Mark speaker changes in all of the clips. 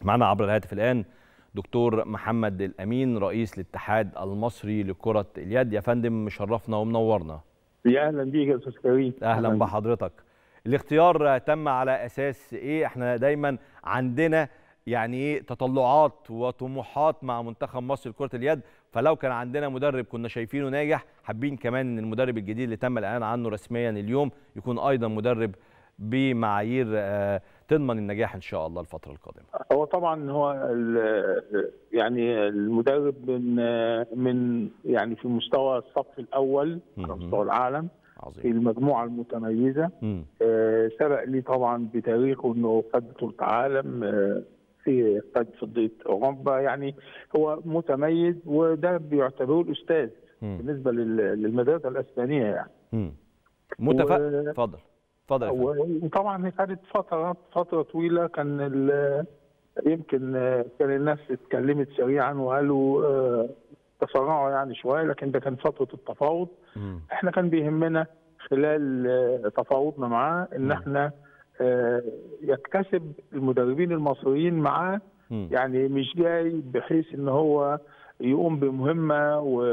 Speaker 1: معنا عبر الهاتف الآن دكتور محمد الأمين رئيس الاتحاد المصري لكرة اليد يا فندم مشرفنا ومنورنا
Speaker 2: يا اهلا بيك يا استاذ كريم
Speaker 1: أهلا بحضرتك الاختيار تم على أساس إيه احنا دايما عندنا يعني ايه تطلعات وطموحات مع منتخب مصر لكرة اليد فلو كان عندنا مدرب كنا شايفينه ناجح حابين كمان ان المدرب الجديد اللي تم الاعلان عنه رسميا اليوم يكون ايضا مدرب بمعايير آه، تضمن النجاح ان شاء الله الفتره القادمه
Speaker 2: هو طبعا هو ال- يعني المدرب من من يعني في مستوى الصف الاول على
Speaker 1: مهم.
Speaker 2: مستوى العالم في
Speaker 1: عظيم
Speaker 2: المجموعه المتميزه
Speaker 1: مم.
Speaker 2: آه، سبق لي طبعا بتاريخه انه خد بطوله عالم آه، في خد فضيه اوروبا يعني هو متميز وده بيعتبروه الاستاذ
Speaker 1: مم.
Speaker 2: بالنسبه لل- للمدرسه الاسبانيه يعني
Speaker 1: مم. متفق
Speaker 2: و-
Speaker 1: اتفضل اتفضل يا فندم.
Speaker 2: وطبعا هي خدت فترات فتره طويله كان ال- يمكن آه، كان الناس اتكلمت سريعا وقالوا آه، تسرعوا يعني شويه لكن ده كان فتره التفاوض
Speaker 1: مم.
Speaker 2: احنا كان بيهمنا خلال آه، تفاوضنا معاه ان
Speaker 1: مم.
Speaker 2: احنا آه، يكتسب المدربين المصريين معاه
Speaker 1: مم.
Speaker 2: يعني مش جاي بحيث ان هو يقوم بمهمه و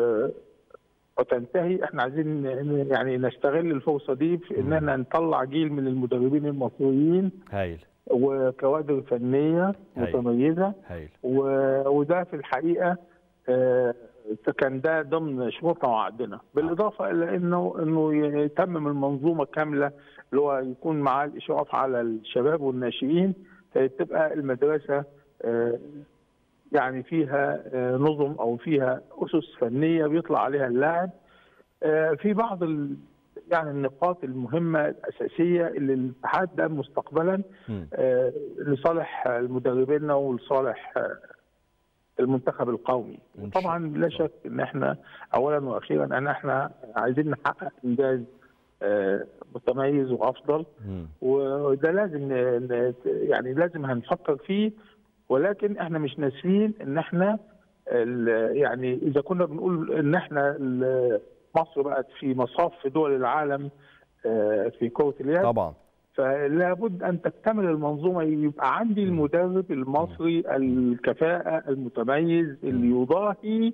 Speaker 2: وتنتهي احنا عايزين ن- يعني نستغل الفرصه دي في ان احنا نطلع جيل من المدربين المصريين
Speaker 1: هايل
Speaker 2: وكوادر فنيه
Speaker 1: هايل.
Speaker 2: متميزه
Speaker 1: هايل
Speaker 2: و- وده في الحقيقه آه، كان ده ضمن شروطنا وعقدنا بالاضافه الى انه انه يتمم المنظومه كامله اللي هو يكون معاه الاشراف على الشباب والناشئين تبقى المدرسه آه، يعني فيها آه، نظم او فيها اسس فنيه بيطلع عليها اللاعب آه، في بعض ال... يعني النقاط المهمه الاساسيه اللي الاتحاد ده مستقبلا
Speaker 1: مم.
Speaker 2: آه، لصالح مدربينا ولصالح آه، المنتخب القومي
Speaker 1: إن شاء
Speaker 2: طبعا لا شك ان احنا اولا واخيرا ان احنا عايزين نحقق انجاز آه، متميز وافضل
Speaker 1: مم.
Speaker 2: وده لازم ن- ن- يعني لازم هنفكر فيه ولكن احنا مش ناسيين ان احنا ال- يعني اذا كنا بنقول ان احنا ال- مصر بقت في مصاف دول العالم آه، في كرة اليد
Speaker 1: طبعا
Speaker 2: فلا بد ان تكتمل المنظومه يبقى عندي المدرب المصري الكفاءه المتميز اللي يضاهي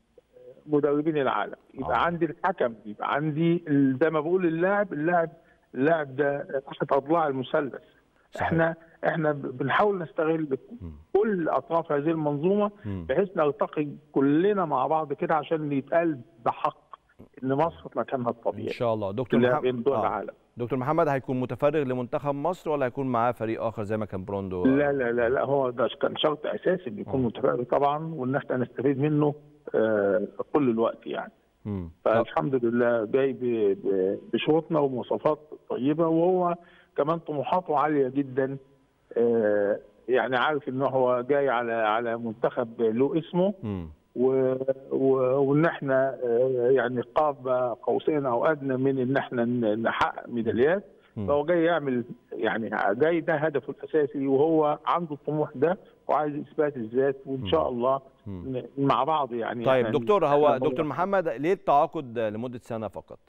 Speaker 2: مدربين العالم يبقى
Speaker 1: آه.
Speaker 2: عندي الحكم يبقى عندي ال- زي ما بقول اللاعب اللاعب اللاعب ده تحت اضلاع المثلث
Speaker 1: صحيح.
Speaker 2: احنا احنا ب- بنحاول نستغل
Speaker 1: مم.
Speaker 2: كل اطراف هذه المنظومه
Speaker 1: مم.
Speaker 2: بحيث نلتقي كلنا مع بعض كده عشان يتقال بحق ان مصر مكانها
Speaker 1: ان
Speaker 2: الطبيعي
Speaker 1: شاء الله دكتور
Speaker 2: لا
Speaker 1: محمد
Speaker 2: بين دول
Speaker 1: آه.
Speaker 2: العالم
Speaker 1: دكتور محمد هيكون متفرغ لمنتخب مصر ولا هيكون معاه فريق اخر زي ما كان بروندو
Speaker 2: لا لا لا لا هو ده كان شرط اساسي انه يكون
Speaker 1: مم.
Speaker 2: متفائل طبعا وان احنا نستفيد منه آه، كل الوقت يعني
Speaker 1: مم.
Speaker 2: فالحمد لله جاي ب- ب- بشروطنا ومواصفات طيبه وهو كمان طموحاته عاليه جدا آه، يعني عارف ان هو جاي على على منتخب له اسمه
Speaker 1: مم.
Speaker 2: و- و- وان احنا آه، يعني قاب قوسين او ادنى من ان احنا ن- نحقق ميداليات
Speaker 1: مم.
Speaker 2: فهو جاي يعمل يعني جاي ده هدفه الاساسي وهو عنده الطموح ده وعايز اثبات الذات وان شاء الله
Speaker 1: مم.
Speaker 2: ن- مع بعض يعني
Speaker 1: طيب
Speaker 2: إحنا
Speaker 1: دكتور هو
Speaker 2: إحنا
Speaker 1: دكتور محمد ليه التعاقد لمده سنه فقط؟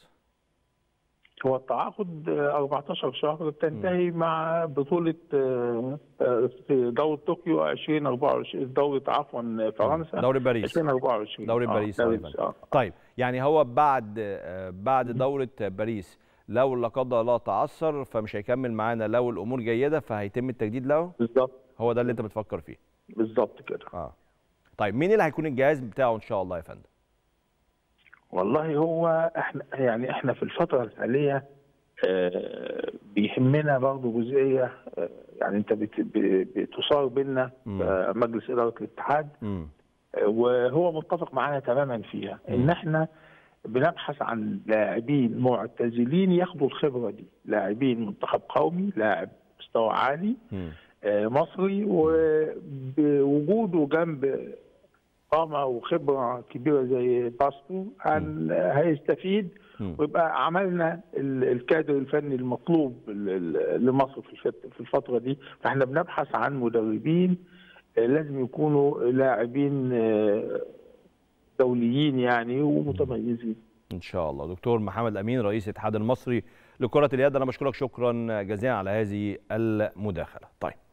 Speaker 2: هو التعاقد آه، 14 شهر تنتهي مع بطولة آه، آه، في دورة طوكيو 2024 دورة عفوا فرنسا
Speaker 1: دوري باريس
Speaker 2: 2024
Speaker 1: دوري
Speaker 2: آه،
Speaker 1: باريس
Speaker 2: دوري
Speaker 1: أيضاً.
Speaker 2: آه.
Speaker 1: طيب يعني هو بعد آه، بعد دوره باريس لو لا قدر الله تعثر فمش هيكمل معانا لو الامور جيده فهيتم التجديد له
Speaker 2: بالظبط
Speaker 1: هو ده اللي انت بتفكر فيه
Speaker 2: بالظبط كده
Speaker 1: اه طيب مين اللي هيكون الجهاز بتاعه ان شاء الله يا فندم
Speaker 2: والله هو احنا يعني احنا في الفترة الحالية آه، بيهمنا برضه جزئية آه، يعني انت بت- ب- بتصار بينا
Speaker 1: مم.
Speaker 2: آه، مجلس إدارة الاتحاد
Speaker 1: امم
Speaker 2: آه، وهو متفق معانا تماما فيها ان
Speaker 1: مم.
Speaker 2: احنا بنبحث عن لاعبين معتزلين ياخدوا الخبرة دي لاعبين منتخب قومي لاعب مستوى عالي
Speaker 1: امم
Speaker 2: آه، مصري وبوجوده جنب قامة وخبرة كبيرة زي باستو هن- هيستفيد
Speaker 1: مم.
Speaker 2: ويبقى عملنا ال- الكادر الفني المطلوب ل- ل- لمصر في الفت- في الفترة دي فاحنا بنبحث عن مدربين آه، لازم يكونوا لاعبين آه، دوليين يعني ومتميزين
Speaker 1: ان شاء الله دكتور محمد امين رئيس الاتحاد المصري لكره اليد انا بشكرك شكرا جزيلا على هذه المداخله طيب